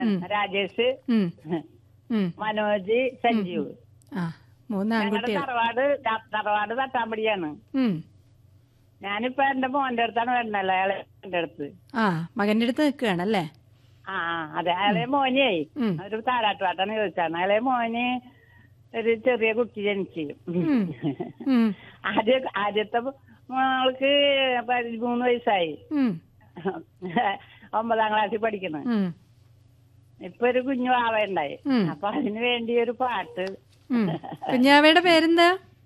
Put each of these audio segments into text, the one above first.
രാജേഷ് ഉം, ഉം. മനോജ് സഞ്ജീവ് ആ മൂന്ന് ഞങ്ങളുടെ ആൺകുട്ടികൾ തറവാട് ത- തറവാട് തട്ടാമ്പടിയാണ് ഉം. ഞാനിപ്പോ എന്റെ മോന്റെ അടുത്താണ് വരുന്നല്ലോ അയാളെ എന്റെ അടുത്ത് ആ മകന്റെ അടുത്ത് നിൽക്കുകയാണല്ലേ ആ ആ അതെ അയാളെ മോനെ ഉം. ഒരു താരാട്ടുപാട്ടാണ് ചോദിച്ചാണ് അയാളെ മോന് ഒരു ചെറിയ കുട്ടി ജനിച്ചു ഉം. ഉം. ആദ്യ ആദ്യത്തെ മോൾക്ക് പതിമൂന്ന് വയസ്സായി ഉം. ഒമ്പതാം ക്ലാസ്സിൽ പഠിക്കുന്നു ഉം. ഇപ്പൊ ഒരു കുഞ്ഞു ആവേണ്ടായി ഉം. അപ്പൊ അതിന് വേണ്ടി ഒരു പാട്ട് ഉം. കുഞ്ഞാവയുടെ പേരെന്താ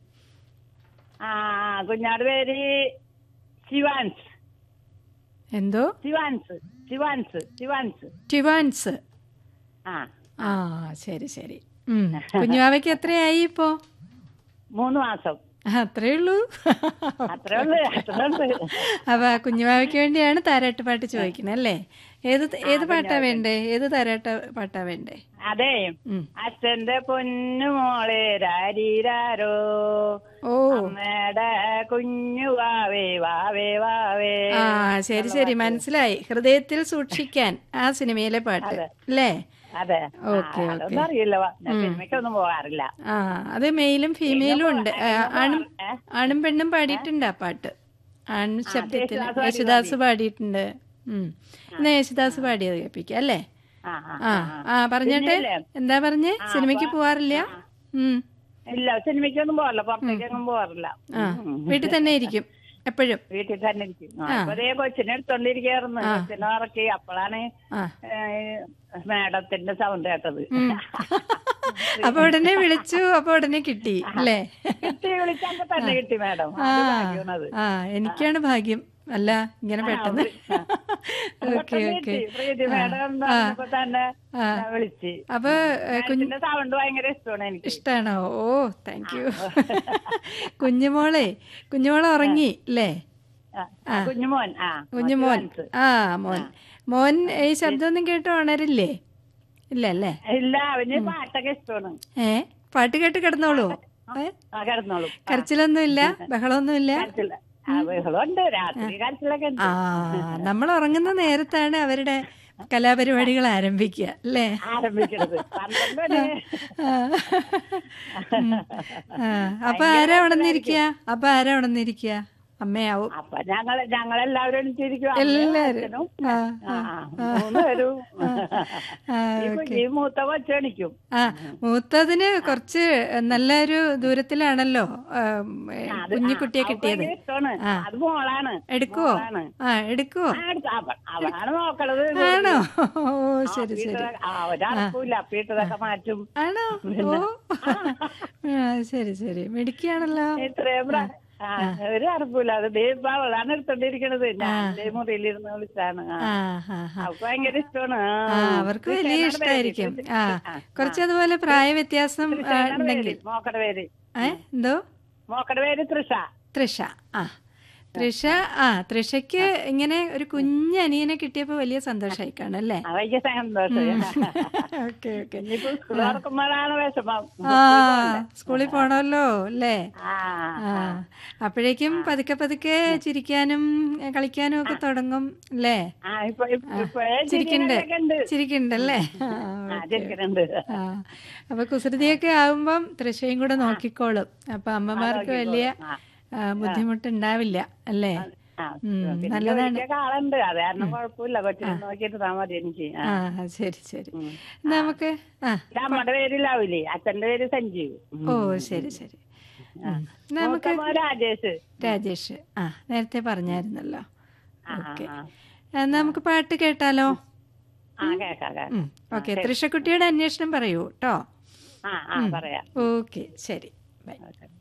ആ കുഞ്ഞാട് പേര് ശിവാൻസ് എന്തോ ശിവാൻസ് ശിവാൻസ് ശിവാൻസ് ടിവാൻസ് ആ ആ ശരി ശരി ഉം. കുഞ്ഞുവാവയ്ക്ക് എത്രയായി ഇപ്പോ മൂന്ന് മാസം ആ, അത്രേ ഉള്ളൂ അത്രേ ഉള്ളു അത്രേ ഉള്ളു അപ്പൊ കുഞ്ഞുവാവയ്ക്ക് വേണ്ടിയാണ് താരാട്ട് പാട്ട് ചോദിക്കുന്നത് അല്ലേ ഏത് ഏത് പാട്ടാ വേണ്ടേ ഏത് താരാട്ട് പാട്ടാ വേണ്ടേ അതെ ഉം. അച്ഛന്റെ പൊന്നു മോളെ രാരീരാരോ ഓ അമ്മയുടെ കുഞ്ഞു വാവേ വാവേ വാവേ ആ ശരി ശരി മനസ്സിലായി ഹൃദയത്തിൽ സൂക്ഷിക്കാൻ ആ സിനിമയിലെ പാട്ട് അല്ലേ അതെ ഓക്കെ, ആ, അതൊന്നും അറിയില്ല ഞാൻ സിനിമയ്ക്കൊന്നും പോകാറില്ല ആ അത് മെയിലും ഫീമെയിലും ഉണ്ട് ആ, ആണും ആണും പെണ്ണും പാടിയിട്ടുണ്ട് ആ പാട്ട് ആൺ ശബ്ദത്തിൽ യേശുദാസ് പാടിയിട്ടുണ്ട് ഉം എന്നാ യേശുദാസ് പാടിയത് കേൾപ്പിക്കാം അല്ലേ ആ ആ ആ ആ പറഞ്ഞോട്ടെ എന്താ പറഞ്ഞേ സിനിമയ്ക്ക് പോവാറില്ല ഉം ഇല്ല സിനിമയ്ക്കൊന്നും പോകാറില്ല പുറത്തേക്കൊന്നും പോകാറില്ല ആ വീട്ടിൽ തന്നെ ഇരിക്കും എപ്പോഴും വീട്ടിൽ തന്നെ ഇരിക്കും ആ, ഇപ്പൊ ദേ കൊച്ചിനെ എടുത്തോണ്ടിരിക്കായിരുന്നു കൊച്ചിനെ ഇറക്കി അപ്പോഴാണ് ആ മാഡത്തിന്റെ സൗണ്ട് കേട്ടത് അപ്പൊ ഉടനെ വിളിച്ചു അപ്പൊ ഉടനെ കിട്ടി അല്ലേ കിട്ടി വിളിച്ചപ്പോ തന്നെ കിട്ടി മാഡം ആ ഭാഗ്യമാണത്. ആ എനിക്കാണ് ഭാഗ്യം അല്ല ഇങ്ങനെ പെട്ടെന്ന് ഓക്കെ പെട്ടെന്ന് ഓക്കെ കിട്ടി. പ്രീതി മാഡം പറഞ്ഞപ്പോ തന്നെ ആ. ഞാൻ വിളിച്ച് അപ്പൊ ഏ, കുഞ്ഞ് മാഡത്തിന്റെ സൗണ്ട് ഭയങ്കര ഇഷ്ടമാണ് എനിക്ക് ഇഷ്ടാണോ ഓ താങ്ക് യു കുഞ്ഞുമോളെ കുഞ്ഞുമോളെ ഉറങ്ങി അല്ലേ ആ, ആ, കുഞ്ഞുമോൻ ആ കുഞ്ഞുമോൻ മറ്റു ആ മോൻ മോൻ ഈ ശബ്ദമൊന്നും കേട്ട് ഉണരില്ലേ ഇല്ല അല്ലേ ഇല്ല അവന് പാട്ടൊക്കെ ഇഷ്ടമാണ് ഏ പാട്ട് കേട്ട് കിടന്നോളൂ ഏ ആ കിടന്നോളും കരച്ചിലൊന്നും ഇല്ല ബഹളമൊന്നും ഇല്ല കരച്ചില്ല ആ ബഹളമുണ്ട് രാത്രി കരച്ചിലൊക്കെ ഉണ്ട് ആ നമ്മൾ ഉറങ്ങുന്ന നേരത്താണ് അവരുടെ കലാപരിപാടികൾ ആരംഭിക്കുക അല്ലേ ആരംഭിക്കണത് പന്ത്രണ്ട് മണി ആ. ഉം. ആ. അപ്പൊ ആരാ ഉണർന്നിരിക്കുക അപ്പൊ ആരാ ഉണർന്നിരിക്കുക അമ്മയാവും അപ്പൊ ഞങ്ങൾ ഞങ്ങളെല്ലാവരും എണീറ്റിരിക്കും എല്ലാരും ആ മൂന്ന് പേരും ആ, ഈ കു- ഈ മൂത്ത കൊച്ചെണിക്കും ആ മൂത്തതിന് കുറച്ച് നല്ലൊരു ദൂരത്തിലാണല്ലോ ആ, ഏ, കുഞ്ഞിക്കുട്ടിയെ കിട്ടിയത് ഇഷ്ടമാണ് അത് മോളാണ് എടുക്കുവോ മോളാണ്. ആ എടുക്കുവോ ആ, അടുത്ത അവ- അവളാണ് നോക്കണത് ആണോ ഓ ശരി ശരി വീട്ടിലെ- ആ ഒരടക്കൂല വീട്ടിലൊക്കെ മാറ്റും ആണോ ഓ ആ, ശരി ശരി മിടുക്കിയാണല്ലോ ഇത്രയും പ്ര- ആ, ഒരു അറപ്പില്ല അത് ദേ ഇപ്പൊ അവളാണ് എടുത്തോണ്ടിരിക്കണത് ഞാൻ ദേ മുറിയിലിരുന്ന് വിളിച്ചാണ് ആ. ആ ആ ആ അവൾക്ക് ഭയങ്കര ഇഷ്ടമാണ് ആ. ആ അവർക്ക് വലിയ കൃഷ്ണനാണ് പേര്. ഇഷ്ടമായിരിക്കും ആ ആ, കുറച്ച് അതുപോലെ പ്രായ വ്യത്യാസം ആ, കൃഷ്ണനാണ് പേര്. ഉണ്ടെങ്കിൽ മോക്കടെ പേര് ഏ എന്തോ മോക്കടെ പേര് തൃഷ തൃഷ ആ തൃഷ ആ തൃഷയ്ക്ക് ഇങ്ങനെ ഒരു കുഞ്ഞ് അനിയനെ കിട്ടിയപ്പോ വലിയ സന്തോഷമായി കാണും അല്ലേ അവയ്ക്ക് സന്തോഷം ഓക്കെ ഓക്കെ ഇനിയിപ്പോ സ്കൂൾ തുറക്കുമ്പോഴാണ് വിഷമം ആ സ്കൂളിൽ പോണല്ലോ അല്ലേ ആ ആ അപ്പോഴേക്കും പതുക്കെ പതുക്കെ ചിരിക്കാനും ഏ, കളിക്കാനും ഒക്കെ തുടങ്ങും അല്ലേ ആ ഇപ്പൊ ഇപ്പൊ- ഇപ്പോഴേ ചിരിക്കണ്ട് ചിരികളൊക്കെ ഉണ്ട് ചിരിക്കണ്ടല്ലേ ആ, ആ ചിരിക്കുന്നുണ്ട് ആ അപ്പൊ കുസൃതിയൊക്കെ ആവുമ്പം തൃശയും കൂടെ നോക്കിക്കോളും അപ്പൊ അമ്മമാർക്ക് വലിയ ആ. ആ, ബുദ്ധിമുട്ടുണ്ടാവില്ല അല്ലേ ആ ഉം, പിന്നെ നല്ലതാണ് ജോലിക്കൊക്കെ ആളുണ്ട് അത് കാരണം കുഴപ്പമില്ല കൊച്ചിനെ നോക്കിയിട്ട് താ മതി എനിക്ക് ആ. ആ ശരി ശരി എന്നാ നമുക്ക് ആ ഇത് അമ്മയുടെ പേര് ലൗലി അച്ഛന്റെ പേര് സഞ്ജീവ് ഉം. ഓ ശരി ശരി ഉം. എന്നാ നമുക്ക് മൂത്ത മോൻ രാജേഷ് രാജേഷ് ആ നേരത്തെ പറഞ്ഞായിരുന്നല്ലോ ആ, ഓക്കെ ആ, എന്നാ നമുക്ക് പാട്ട് കേട്ടാലോ ആ കേക്കാം കേക്കാം ഓക്കെ തൃശക്കുട്ടിയുടെ അന്വേഷണം പറയൂ കേട്ടോ ആ ആ പറയാം ഓക്കെ ശരി ബൈ ഓക്കെ